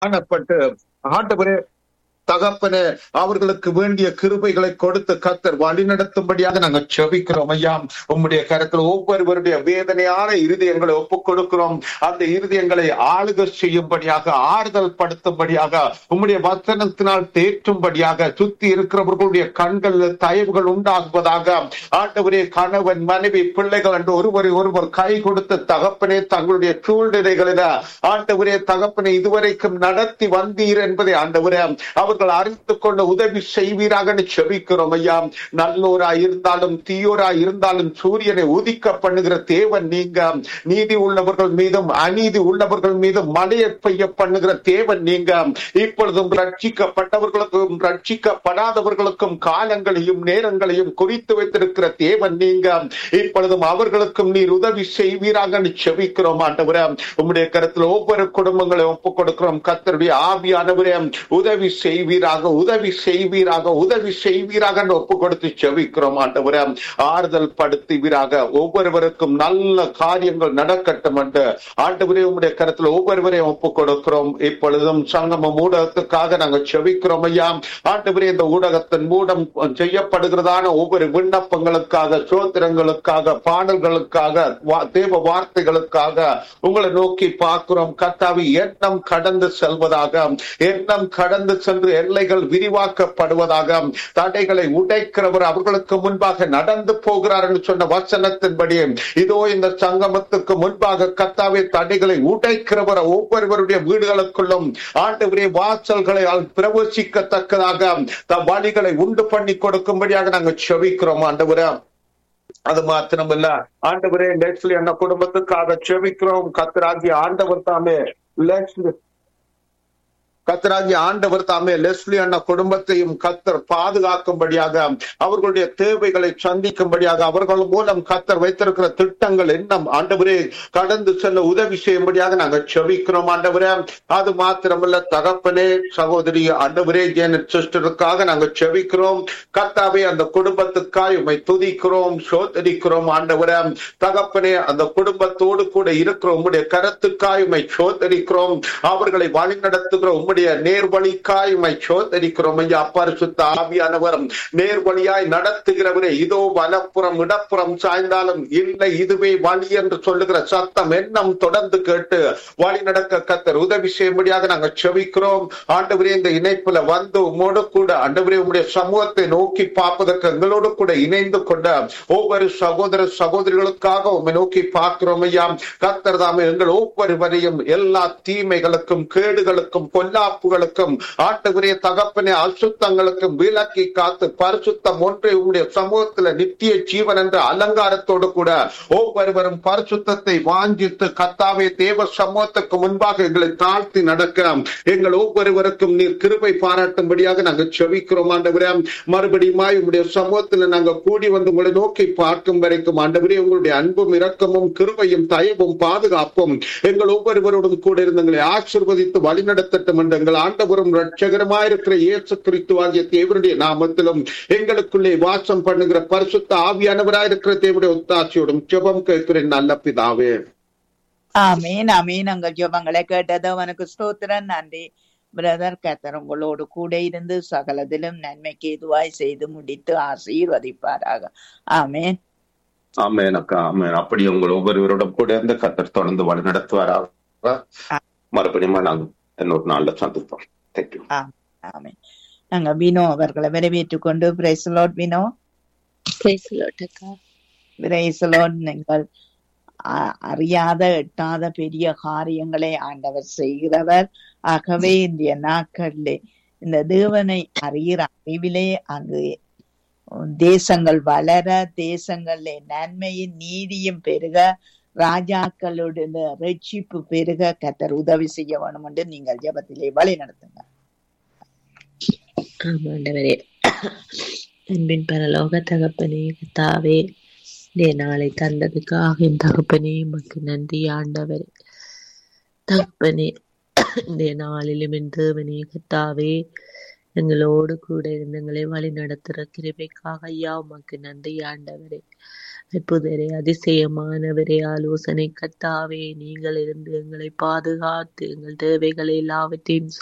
காணப்பட்டு ஆண்டவரே தகப்பனே அவர்களுக்கு வேண்டிய கிருபைகளை கொடுத்து கத்தர் வழிநடத்தும்படியாக நாங்கள் செபிக்கிறோம் ஐயா உம்முடைய கருத்தில் ஒவ்வொருவருடைய வேதனையான இருதயங்களை ஒப்புக் கொடுக்கிறோம் அந்த இருதயங்களை ஆளுக செய்யும்படியாக ஆறுதல் படுத்தும்படியாக உம்முடைய வசனத்தினால் தேற்றும்படியாக சுத்தி இருக்கிறவர்களுடைய கண்களில் தயவுகள் உண்டாகுவதாக ஆண்டவரே கணவன் மனைவி பிள்ளைகள் என்று ஒருவரை ஒருவர் கை கொடுத்து தகப்பனே தங்களுடைய சூழ்நிலைகளில ஆண்டவரே தகப்பனை இதுவரைக்கும் நடத்தி வந்தீர் என்பதை ஆண்டவரே அவர்கள் அறிந்து கொள்ள உதவி செய்வீராக செபிக்கிறோம் ஐயா நல்லோரா இருந்தாலும் தீயோரா இருந்தாலும் சூரியனை உதிக்க பண்ணுகிற தேவன் நீங்க நீதி உள்ளவர்கள் மீதும் அநீதி உள்ளவர்கள் மீதும் மழையை பெய்ய பண்ணுகிற தேவன் நீங்க இப்பொழுதும் ரட்சிக்கப்பட்டவர்களுக்கும் ரட்சிக்கப்படாதவர்களுக்கும் காலங்களையும் நேரங்களையும் குறித்து வைத்திருக்கிற தேவன் நீங்க இப்பொழுதும் அவர்களுக்கும் நீர் உதவி செய்வீராக செபிக்கிறோம் ஆண்டவரே உம்முடைய கருத்தில் ஒவ்வொரு குடும்பங்களை ஒப்புக் கொடுக்கிறோம் கத்தருடைய ஆவியானவரே உதவி செய்வீராக உதவி செய்வீராக உதவி செய்வீராக ஒப்பு கொடுத்து செவிக்கிறோம் ஆண்டவரே ஆறுதல் படுத்துவீராக ஒவ்வொருவருக்கும் நல்ல காரியங்கள் நடக்கட்டும் என்று ஆண்டவரே உம்முடைய கருத்தில் ஒவ்வொருவரையும் ஒப்பு கொடுக்கிறோம் இப்பொழுதும் சங்கம ஊடகத்துக்காக நாங்கள் செவிக்கிறோம் ஐயா ஆண்டவரே இந்த ஊடகத்தின் மூலம் செய்யப்படுகிறதான ஒவ்வொரு விண்ணப்பங்களுக்காக சோத்திரங்களுக்காக பாடல்களுக்காக வா- தேவ வார்த்தைகளுக்காக உங்களை நோக்கி பார்க்கிறோம் கத்தாவி எண்ணம் கடந்து செல்வதாக எண்ணம் கடந்து சென்று எல்லைகள் விரிவாக்கப்படுவதாக தடைகளை உடைக்கிறவர் அவர்களுக்கு முன்பாக நடந்து போகிறார் என்று சொன்ன வசனத்தின்படி இதோ இந்த சங்கமத்துக்கு முன்பாக கத்தாவே தடைகளை உடைக்கிறவர் ஒவ்வொருவருடைய வீடுகளுக்குள்ளும் ஆண்டவரே வாசல்களை பிரவேசிக்கத்தக்கதாக தம் வழிகளை உண்டு பண்ணி கொடுக்கும்படியாக நாங்கள் செபிக்கிறோம் ஆண்டவரே அது மாத்திரமல்ல ஆண்டவரே லெக்ஸ்லி அண்ணா குடும்பத்துக்காக செபிக்கிறோம் கத்தராகிய ஆண்டவர் தாமே லெக்ஸ்லி கத்தராகிய ஆண்டவர் தாமே லெஸ்லி அண்ணா குடும்பத்தையும் கத்தர் பாதுகாக்கும்படியாக அவர்களுடைய தேவைகளை சந்திக்கும்படியாக அவர்கள் மூலம் கத்தர் வைத்திருக்கிற திட்டங்கள் என்ன ஆண்டவரே கடந்து செல்ல உதவி செய்யும்படியாக நாங்கள் செபிக்கிறோம் ஆண்டவரே அது மாத்திரமல்ல தகப்பனே சகோதரி ஆண்டவரே ஜேனட் சிஸ்டருக்காக நாங்கள் செபிக்கிறோம் கத்தாவே அந்த குடும்பத்துக்காய் உம்மை துதிக்கிறோம் சோதரிக்கிறோம் ஆண்டவரே தகப்பனே அந்த குடும்பத்தோடு கூட இருக்கிற உம்முடைய கருத்துக்காய் உம்மை சோதரிக்கிறோம் அவர்களை வழி நடத்துகிற உம்முடைய நேர்வழிக்காய் உம்மை சோதரிக்கிறோம் ஐயா பரிசுத்த ஆவியானவர் நேர்வழியாய் நடத்துகிறவரே இதோ வலப்புறம் இடப்புறம் சாய்ந்தாலும் இல்லை இதுவே வழி என்று சொல்லுகிற சத்தம் எண்ணம் தொடர்ந்து கேட்டு வழி நடக்க கத்தர் உதவி செய்யும்படியாக நாங்கள் செபிக்கிறோம் ஆண்டவரே இந்த இணைப்புல வந்து உம்மோடு கூட ஆண்டவரே உம்முடைய சமூகத்தை நோக்கி பார்ப்பதற்கு எங்களோடு கூட இணைந்து கொண்ட ஒவ்வொரு சகோதர சகோதரிகளுக்காக உம்மை நோக்கி பார்க்கிறோம் ஐயா கத்தர் தாமே எங்கள் ஒவ்வொருவரையும் எல்லா தீமைகளுக்கும் கேடுகளுக்கும் பொல்லாப்புகளுக்கும் ஆண்டவரே தகப்பனே அசுத்தங்களுக்கும் விலக்கி காத்து பரிசுத்தம் ஒன்றை உம்முடைய சமூகத்துல நித்திய ஜீவன் என்ற அலங்காரத்தோடு கூட ஒவ்வொருவரும் பரிசுத்தத்தை வாஞ்சித்து கத்தாவே தேவ சமூகத்துக்கு முன்பாக எங்களை தாழ்த்தி நடக்க எங்கள் ஒவ்வொருவருக்கும் நீர் கிருபை பாராட்டும்படியாக நாங்கள் செவிக்கிறோம் ஆண்டவரே மறுபடியுமாய் உங்களுடைய சமூகத்துல நாங்க கூடி வந்து உங்களை நோக்கி பார்க்கும் வரைக்கும் ஆண்டவரே உங்களுடைய அன்பும் இரக்கமும் கிருபையும் தயவும் பாதுகாப்பும் எங்கள் ஒவ்வொருவரோடும் கூட இருந்து எங்களை ஆசிர்வதித்து வழிநடத்தட்டும் என்று எங்கள் ஆண்டவரும் ரட்சகரமாயிருக்கிற இயேசு கிறிஸ்து ஆகிய தேவனுடைய நாமத்திலும் எங்களுக்குள்ளே வாசம் பண்ணுகிற பரிசுத்த ஆவியானவராயிருக்கிற தேவனுடைய ஒத்தாட்சியோடும் ஜெபம் கேட்கிறேன் நல்ல பிதாவே ஆமீன் ஆமீன் உங்கள் ஜெபங்களை கேட்டது அவனுக்கு ஸ்தோத்திரம் நன்றி பிரதர் கத்தர் உங்களோடு கூட இருந்து சகலதிலும் நன்மைக்கு எதுவாய் செய்து முடித்து ஆசீர்வதிப்பாராக ஆமீன் ஆமேன் அக்கா ஆமேன் அப்படி உங்கள் ஒவ்வொருவரோடும் கூட இருந்து கத்தர் தொடர்ந்து வழி நடத்துவாராக மறுபடியும் நாங்கள் இன்னொரு நாள்ல சந்திப்போம் தேங்க்யூ ஆமீன் நாங்க வினோ அவர்களை வரவேற்றுக் கொண்டு பிரைசலோட் வினோ Praise the Lord, அக்கா. பிரைசலோட் நீங்கள் அ- அறியாத எட்டாத பெரிய காரியங்களை ஆண்டவர் செய்கிறவர் ஆகவே இந்த நாட்களிலே இந்த தேவனை அறிகிற அறிவிலே அங்கு தேசங்கள் வளர தேசங்களிலே நன்மையும் நீதியும் பெருக ராஜாக்களுடைய ரட்சிப்பு பெருக கத்தர் உதவி செய்ய வேணும் என்று நீங்கள் ஜெபத்திலே வழி நடத்துங்க ஆமாண்டவரே அன்பின் பரலோக தகப்பனே கத்தாவே இந்த நாளை தந்ததுக்காக என் தகப்பனே உமக்கு நன்றி ஆண்டவரே தகப்பனே இந்த நாளிலும் என் தேவனே கத்தாவே எங்களோடு கூட இருந்து எங்களை வழி நடத்துகிற கிருபைக்காக ஐயா உமக்கு நன்றி ஆண்டவரே அற்புதரே அதிசயமானவரே ஆலோசனை கத்தாவே நீங்கள் இருந்து எங்களை பாதுகாத்து எங்கள் தேவைகளை எல்லாவற்றையும்